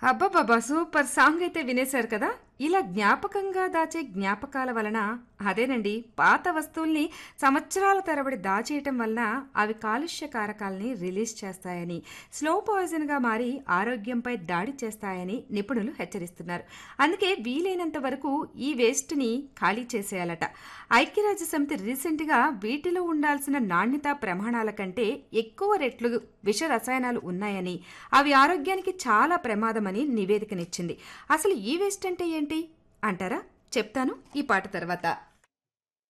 అబ్బబ్బబ్బా super song అయితే వినేశారు కదా ఇలా జ్ఞాపకంగా దాచే జ్ఞాపకాల వలన అదేనండి పాత వస్తువుల్ని సంవత్సరాల తరబడి దాచేయటం వలన అవి కాలుష్య కారకాలని రిలీజ్ చేస్తాయని స్లో పాయిజన్గా మారి ఆరోగ్యంపై దాడి చేస్తాయని నిపుణులు హెచ్చరిస్తున్నారు అందుకే వీలైనంత వరకు ఈ వేస్ట్ని ఖాళీ చేసేయాలట ఐక్యరాజ్య సమితి రీసెంట్గా వీటిలో ఉండాల్సిన నాణ్యత ప్రమాణాల కంటే ఎక్కువ రెట్లు విష రసాయనాలు ఉన్నాయని అవి ఆరోగ్యానికి చాలా ప్రమాదమని నివేదికనిచ్చింది అసలు ఈ వేస్ట్ అంటే ఏంటి అంటారా చెప్తాను ఈ పాట తర్వాత